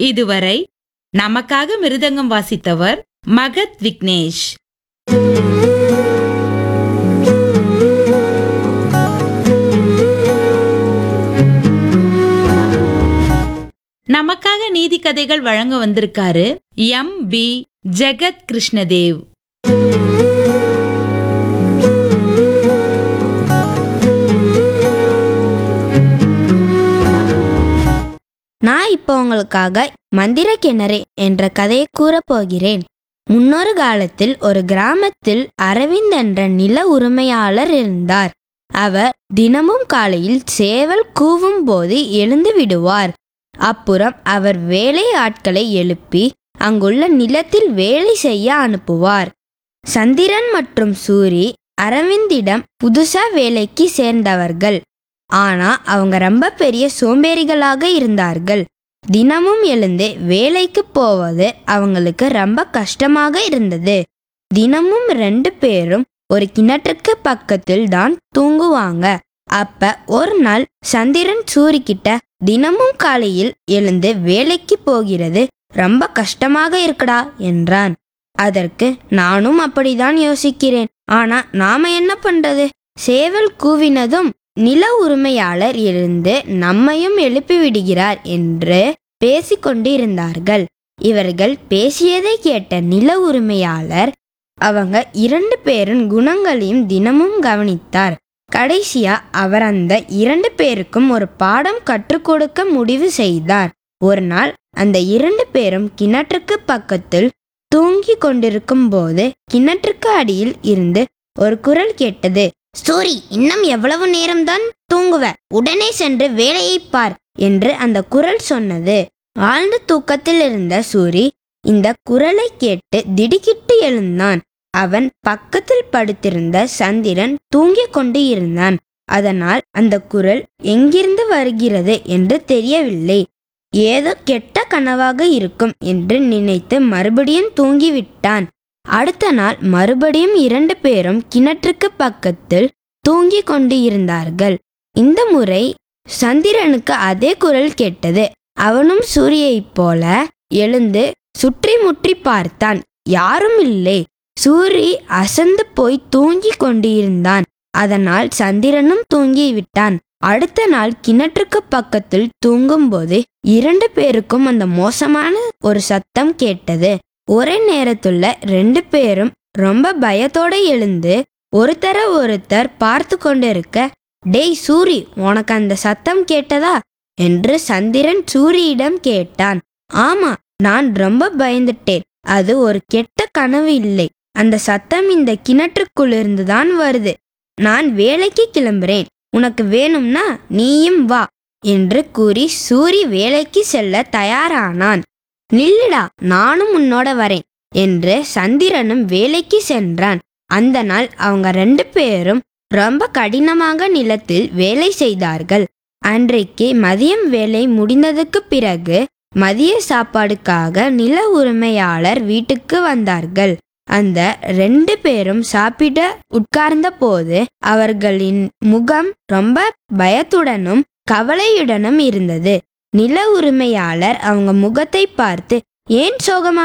இதுவரை நமக்காக மிருதங்கம் வாசித்தவர் மகத் விக்னேஷ் நமக்காக நீதி கதைகள் வழங்க வந்திருக்காரு எம் பி ஜெகத் கிருஷ்ணதேவ் நான் இப்போ உங்களுக்காக மந்திர கிணறு என்ற கதையை கூறப் போகிறேன் முன்னொரு காலத்தில் ஒரு கிராமத்தில் அரவிந்த் என்ற நில உரிமையாளர் இருந்தார் அவர் தினமும் காலையில் சேவல் கூவும் போது எழுந்து விடுவார் அப்புறம் அவர் வேலை ஆட்களை எழுப்பி அங்குள்ள நிலத்தில் வேலை செய்ய அனுப்புவார் சந்திரன் மற்றும் சூரி அரவிந்திடம் புதுசா வேலைக்கு சேர்ந்தவர்கள் ஆனா அவங்க ரொம்ப பெரிய சோம்பேறிகளாக இருந்தார்கள் தினமும் எழுந்து வேலைக்கு போவது அவங்களுக்கு ரொம்ப கஷ்டமாக இருந்தது தினமும் ரெண்டு பேரும் ஒரு கிணற்றுக்கு பக்கத்தில் தான் தூங்குவாங்க அப்ப ஒரு நாள் சந்திரன் சூரிக்கிட்ட தினமும் காலையில் எழுந்து வேலைக்கு போகிறது ரொம்ப கஷ்டமாக இருக்குடா என்றான் அதற்கு நானும் அப்படிதான் யோசிக்கிறேன் ஆனா நாம என்ன பண்றது சேவல் கூவினதும் நில உரிமையாளர் எழுந்து நம்மையும் எழுப்பி விடுகிறார் என்று பேசிக்கொண்டு இருந்தார்கள் இவர்கள் பேசியதை கேட்ட நில உரிமையாளர் அவங்க இரண்டு பேரின் குணங்களையும் தினமும் கவனித்தார் கடைசியா அவர் அந்த இரண்டு பேருக்கும் ஒரு பாடம் கற்றுக் கொடுக்க முடிவு செய்தார் ஒரு நாள் அந்த இரண்டு பேரும் கிணற்றுக்கு பக்கத்தில் தூங்கி கொண்டிருக்கும் போது கிணற்றுக்கு அடியில் இருந்து ஒரு குரல் கேட்டது சூரி இன்னும் எவ்வளவு நேரம்தான் தூங்குவ உடனே சென்று வேலையை பார் என்று அந்த குரல் சொன்னது ஆழ்ந்த தூக்கத்தில் இருந்த சூரி இந்த குரலை கேட்டு திடுக்கிட்டு எழுந்தான் அவன் பக்கத்தில் படுத்திருந்த சந்திரன் தூங்கிக் கொண்டு இருந்தான் அதனால் அந்த குரல் எங்கிருந்து வருகிறது என்று தெரியவில்லை ஏதோ கெட்ட கனவாக இருக்கும் என்று நினைத்து மறுபடியும் தூங்கிவிட்டான் அடுத்த நாள் மறுபடியும் இரண்டு பேரும் கிணற்றுக்கு பக்கத்தில் தூங்கிக் கொண்டு இருந்தார்கள் இந்த முறை சந்திரனுக்கு அதே குரல் கேட்டது அவனும் சூரியைப் போல எழுந்து சுற்றி முற்றி பார்த்தான் யாரும் இல்லை சூரி அசந்து போய் தூங்கிக் கொண்டிருந்தான் அதனால் சந்திரனும் தூங்கி விட்டான் அடுத்த நாள் கிணற்றுக்கு பக்கத்தில் தூங்கும்போது இரண்டு பேருக்கும் அந்த மோசமான ஒரு சத்தம் கேட்டது ஒரே நேரத்துல ரெண்டு பேரும் ரொம்ப பயத்தோட எழுந்து ஒருத்தர ஒருத்தர் பார்த்து கொண்டிருக்க டேய் சூரி உனக்கு அந்த சத்தம் கேட்டதா என்று சந்திரன் சூரியிடம் கேட்டான் ஆமா நான் ரொம்ப பயந்துட்டேன் அது ஒரு கெட்ட கனவு இல்லை அந்த சத்தம் இந்த கிணற்றுக்குள்ளிருந்து தான் வருது நான் வேலைக்கு கிளம்புறேன் உனக்கு வேணும்னா நீயும் வா என்று கூறி சூரி வேலைக்கு செல்ல தயாரானான் நில்லுடா நானும் உன்னோட வரேன் என்று சந்திரனும் வேலைக்கு சென்றான் அந்த நாள் அவங்க ரெண்டு பேரும் ரொம்ப கடினமாக நிலத்தில் வேலை செய்தார்கள் அன்றைக்கு மதியம் வேலை முடிந்ததுக்கு பிறகு மதிய சாப்பாடுக்காக நில உரிமையாளர் வீட்டுக்கு வந்தார்கள் அந்த ரெண்டு பேரும் சாப்பிட உட்கார்ந்த போது அவர்களின் முகம் ரொம்ப பயத்துடனும் கவலையுடனும் இருந்தது நில உரிமையாளர் அவங்க முகத்தை பார்த்து ஏன் சோகமா